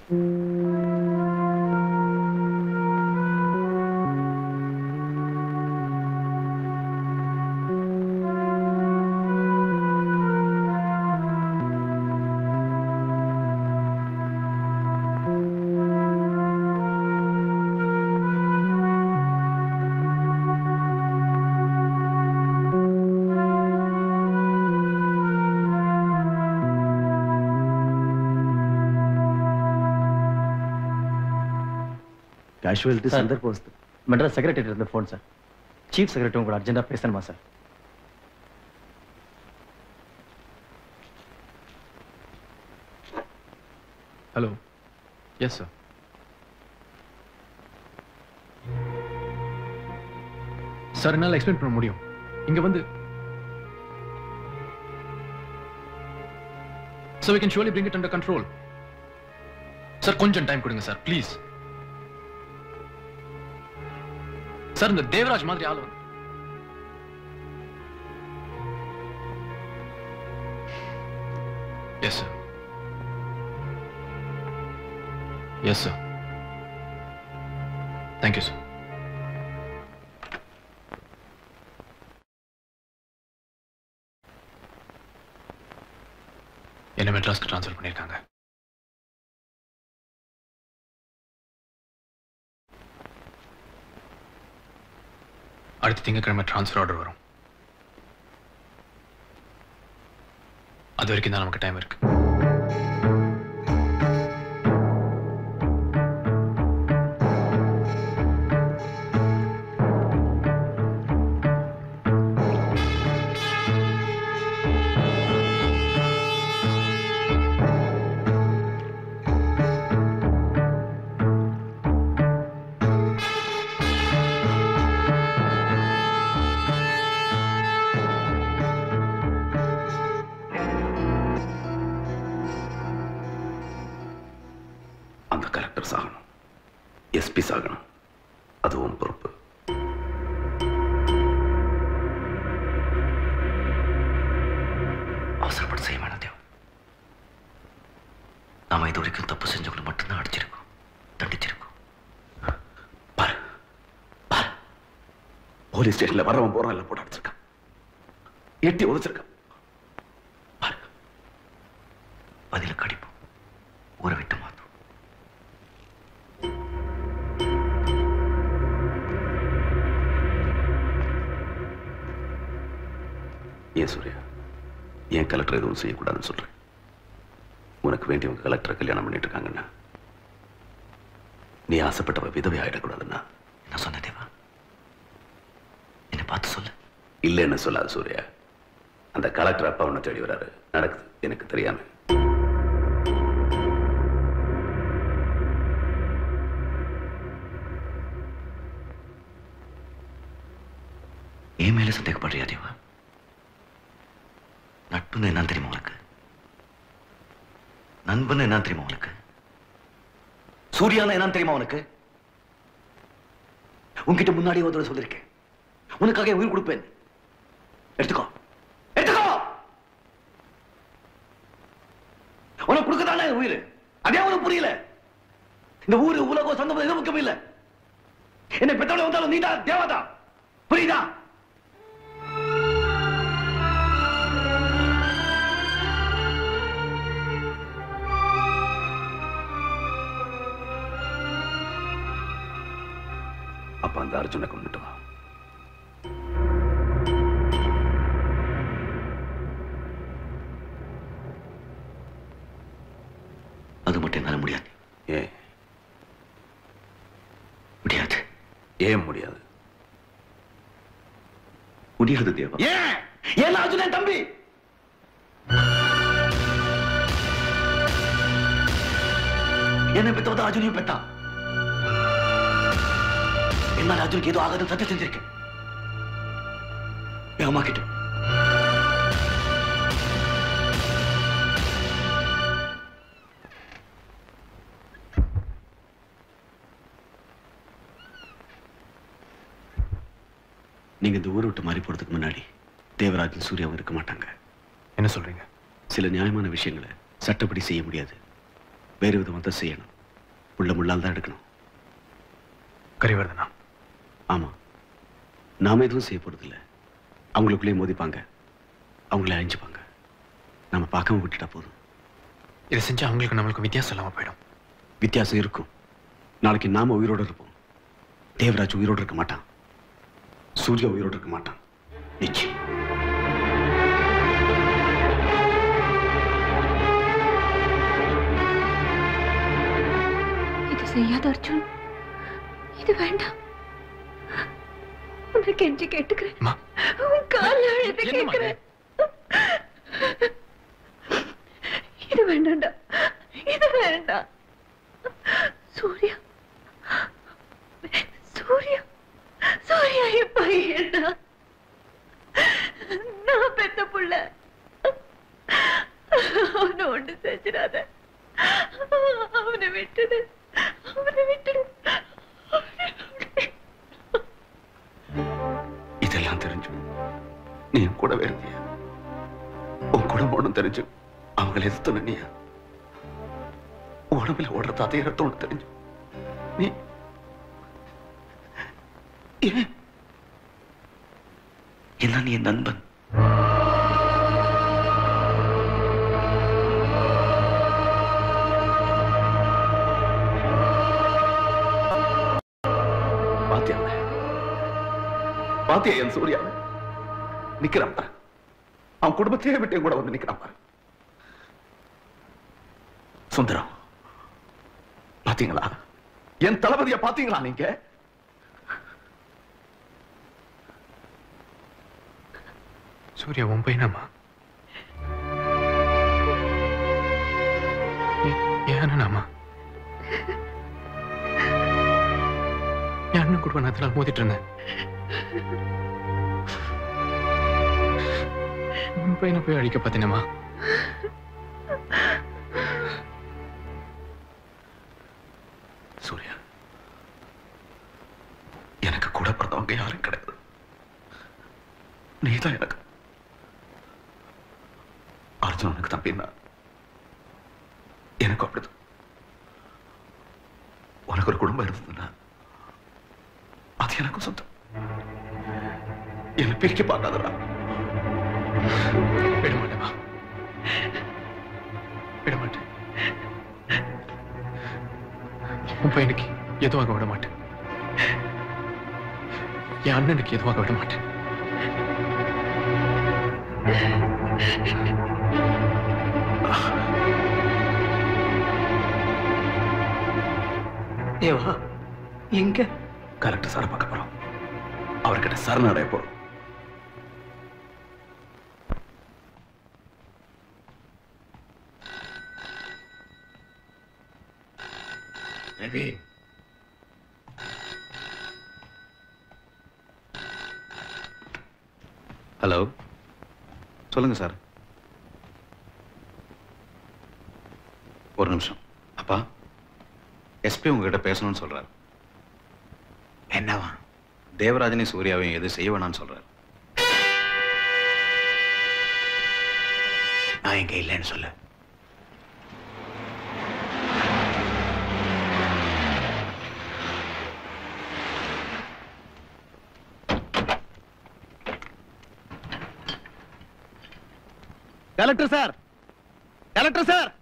Casualty sir. சந்தர்ப்போஸ்து Madras secretary இருந்து phone sir chief secretary உங்களை அர்ஜென்ட்டாக பேசணுமா sir hello yes sir sir என்னால் எக்ஸ்பிளைன் பண்ண முடியும் இங்க வந்து so we can surely bring it under control sir கொஞ்சம் டைம் கொடுங்க சார் ப்ளீஸ் சார் இந்த தேவராஜ் மாதிரி ஆளு வந்து- yes sir yes sir thank you sir என்ன மெட்ராஸ்க்கு ட்ரான்ஸ்ஃபர் பண்ணியிருக்காங்க அடுத்த திங்கக்கிழமை ட்ரான்ஸ்ஃபர் ஆர்டர் வரும் அது வரைக்கும் தான் நமக்கு டைம் இருக்கு அந்த கலெக்டர் சாகணும் எஸ்பி சாகணும் அதுவும் பொறுப்பு அவசரப்பட்டு செய்ய வேணாம் தேவ் நாம இது வரைக்கும் தப்பு செஞ்சவங்களை மட்டும்தான் அடிச்சிருக்கோம் தண்டிச்சிருக்கோம் பாரு பாரு போலீஸ் ஸ்டேஷன்ல வரவன் போறான் எல்லாம் போட்டு அடிச்சிருக்கான் எட்டி உதச்சிருக்கான் பாரு பதில கடிப்போம் ஊரை விட்டு மாத்தும் ஏன் சூர்யா ஏன் கலெக்டர் எதுவும் செய்யக்கூடாதுன்னு சொல்றேன் உனக்கு வேண்டியவங்க கலெக்டரை கல்யாணம் பண்ணிட்டு இருக்காங்கன்னா நீ ஆசைப்பட்டவ விதவை ஆயிடக்கூடாதுன்னா என்ன சொன்ன தேவா என்னை பார்த்து சொல்லு இல்லைன்னு சொல்லாது சூர்யா அந்த கலெக்டர் அப்பா உன்னை தேடி வராரு நடக்குது எனக்கு தெரியாம என் மேல சந்தேகப்படுறியா தேவா நட்புன்னு என்ன தெரியுமா உனக்கு நண்பன் என்ன தெரியுமா உனக்கு சூர்யான்னு என்ன தெரியுமா உனக்கு உன்கிட்ட முன்னாடி ஒரு தடவை சொல்லிருக்கேன் உனக்காக என் உயிர் கொடுப்பேன் எடுத்துக்கோ எடுத்துக்கோ உனக்கு கொடுக்கதானே என் உயிர் அதே உனக்கு புரியல இந்த ஊரு உலகம் சொந்தம் எதுவும் முக்கியம் இல்ல என்னை பெற்றோட வந்தாலும் நீதான் தேவதா புரியுதா அப்ப அந்த அர்ஜுனை கொண்டுட்டு வா அது மட்டும் என்னால முடியாது ஏன் முடியாது ஏன் முடியாது முடியாது தேவா ஏன் ஏன் அர்ஜுன் என் தம்பி என்னை பெற்றவதான் அர்ஜுனையும் பெற்றான் என்னால அர்ஜுனுக்கு ஏதோ ஆகாதுன்னு சத்தியம் செஞ்சிருக்கேன் என் அம்மா கிட்ட நீங்க இந்த ஊரை விட்டு மாறி போறதுக்கு முன்னாடி தேவராஜன் சூர்யாவும் இருக்க மாட்டாங்க என்ன சொல்றீங்க சில நியாயமான விஷயங்களை சட்டப்படி செய்ய முடியாது வேறு விதமாக தான் செய்யணும் உள்ள முள்ளால் தான் எடுக்கணும் கரிவர்தனா ஆமா நாம எதுவும் செய்ய போறதில்ல அவங்களுக்குள்ளேயே மோதிப்பாங்க அவங்களே அழிஞ்சுப்பாங்க நாம பார்க்காம விட்டுட்டா போதும் இதை செஞ்சா அவங்களுக்கு நம்மளுக்கு வித்தியாசம் இல்லாம போயிடும் வித்தியாசம் இருக்கும் நாளைக்கு நாம உயிரோட இருப்போம் தேவராஜ் உயிரோட இருக்க மாட்டான் சூர்யா உயிரோட இருக்க மாட்டான் நிச்சயம் இது செய்யாத அர்ஜுன் இது வேண்டாம் உன்னை கெஞ்சி கேட்டுக்கிறேன் அம்மா உன் கால அழுது என்னம்மா இது? கேட்கிறேன் இது வேண்டாம்டா இது வேண்டாம் சூர்யா சூர்யா சூர்யா என் பையன்டா நான் பெத்த புள்ள அவனை ஒண்ணு செஞ்சிடாத அவனை விட்டுடு அவனை விட்டுடு இதெல்லாம் தெரிஞ்சு நீ என் கூடவே இருந்திய உன் கூட போகணும் தெரிஞ்சு அவங்களை எதிர்த்து நின்னியா உடம்புல ஓடுறது அதே ரத்தம் தெரிஞ்சு நீ ஏன் என்ன நீ என் நண்பன் பாத்தியா அவனை? பாத்தியா என் சூர்யாவை நிக்கிறான் பாரு அவன் குடும்பத்தையே விட்டு என் கூட வந்து நிக்கிறான் பாரு சுந்தரம் பாத்தீங்களா என் தளபதிய பாத்தீங்களா நீங்க சூர்யா உன் பையனாமா ஏன் அண்ணனாமா என் அண்ணன் கூட நான் அதனால மோதிட்டு இருந்தேன் உன் பையனை போய் அழிக்க பார்த்தேனேம்மா சூர்யா எனக்கு கூட பிறந்தவங்க யாரும் கிடையாது நீதான் எனக்கு அர்ஜுன் உனக்கு தம்பின்னா எனக்கு அப்படிதான் உனக்கு ஒரு குடும்பம் இருந்ததுன்னா அது எனக்கும் சொந்தம் என்னை பிரிக்க பார்க்காதடா விட மாட்டேமா விட மாட்டேன் உன் பையனுக்கு எதுவாக விட மாட்டேன் என் அண்ணனுக்கு எதுவாக விட மாட்டேன் தேவா எங்க கரெக்ட் சார் பார்க்க போறோம் அவர்கிட்ட சரணடைய போறோம் ரவி ஹலோ சொல்லுங்க சார் ஒரு நிமிஷம் அப்பா எஸ்பி உங்ககிட்ட பேசணும்னு சொல்றாரு என்னவா தேவராஜனையும் சூர்யாவையும் எதுவும் செய்ய வேணாம்னு சொல்றாரு நான் இங்க இல்லைன்னு சொல்லு கலெக்டர் சார் கலெக்டர் சார்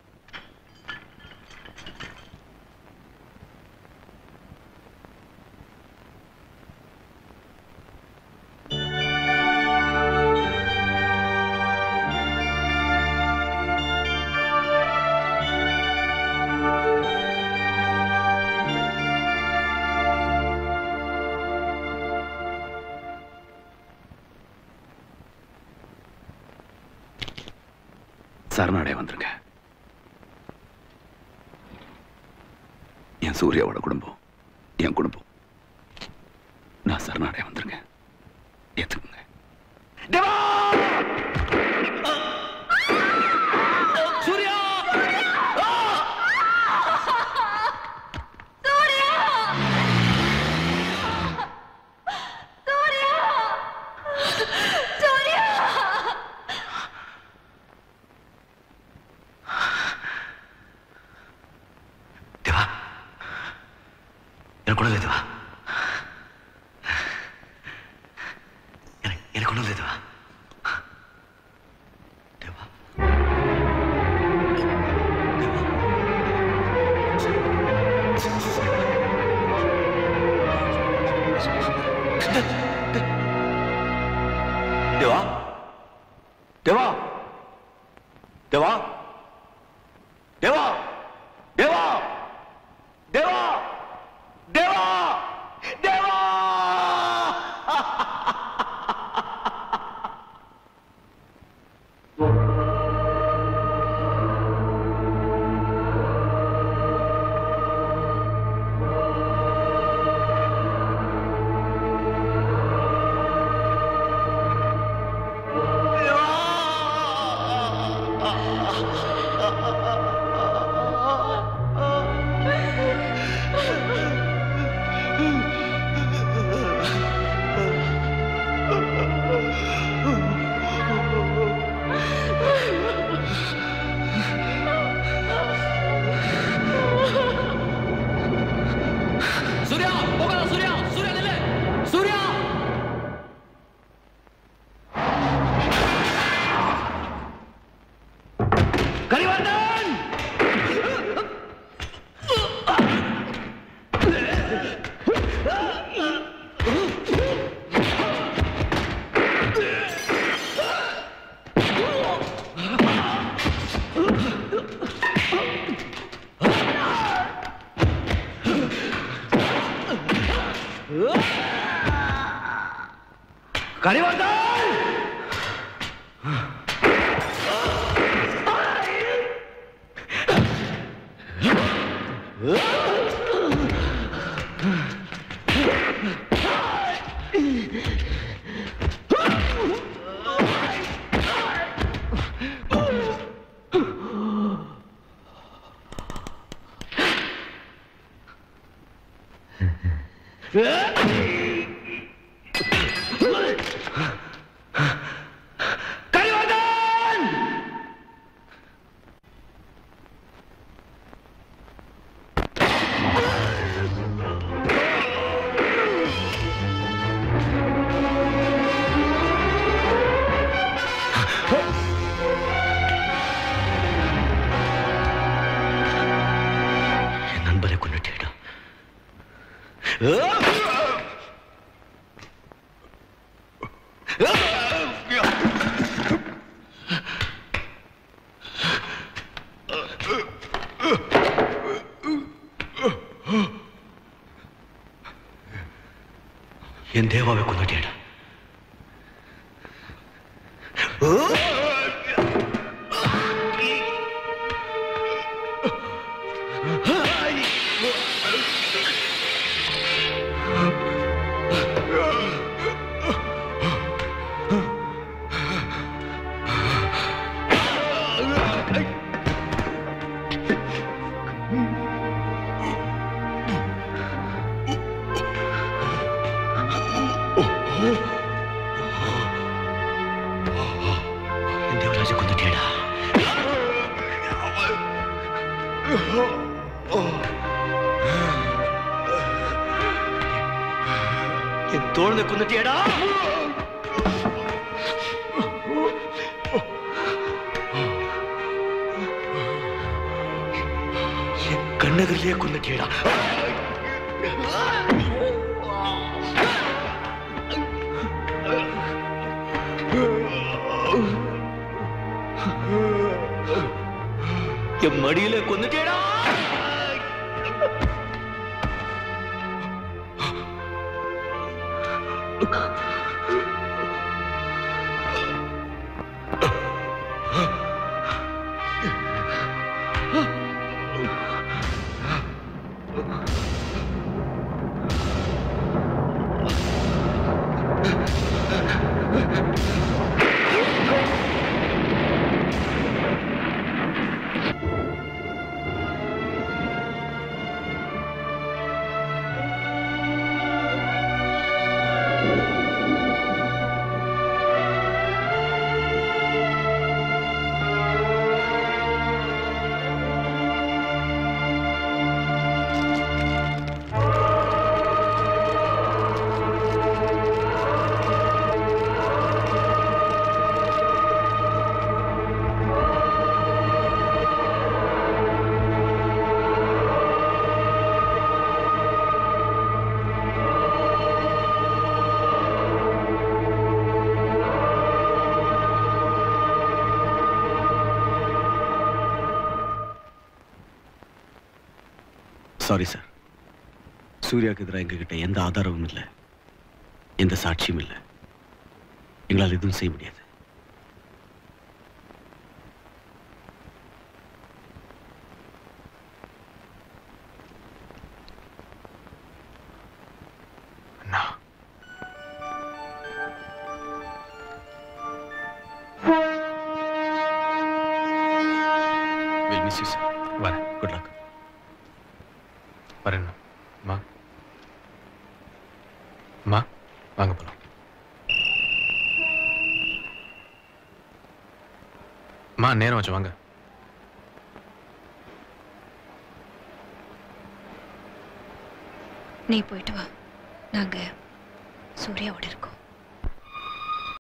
சரணடைய வந்துருங்க என் சூர்யாவோட குடும்பம் என் குடும்பம் நான் சரணடைய வந்துருங்க ஏத்துக்குங்க தேவா எனக்கு ஒன்றும் இதுவா எனக்கு எனக்கு ஒன்றும் இதுவா தேவா தேவா தேவா தேவா தேவா தேவா தேவா தேவா தேவா சூர்யா போகாத சூர்யா சூர்யா நில்லு சூர்யா கரிவர்தன் கரிவர்தன் கரிவர்தன் என் நண்பரை கொண்டுட்டேடா என் தேவாவை கொண்டுட்டேடா என் தேவராஜை கொண்டுட்டேடா என் தோழனை கொண்டுட்டேடா என் கண்ணகரிலே கொண்டுட்டேடா என் மடியில கொண்டுட்டேடா சாரி சார் சூர்யாவுக்கு எதிராக எங்ககிட்ட எந்த ஆதாரமும் இல்லை எந்த சாட்சியும் இல்லை எங்களால் எதுவும் செய்ய முடியாது அண்ணா வில் மிஸ் யூ சார் வரேன் குட் லக் வரேன் அம்மா அம்மா வாங்க போலாம் அம்மா நேரம் வச்சு வாங்க நீ போயிட்டு வா நாங்க சூர்யாவோட இருக்கோம்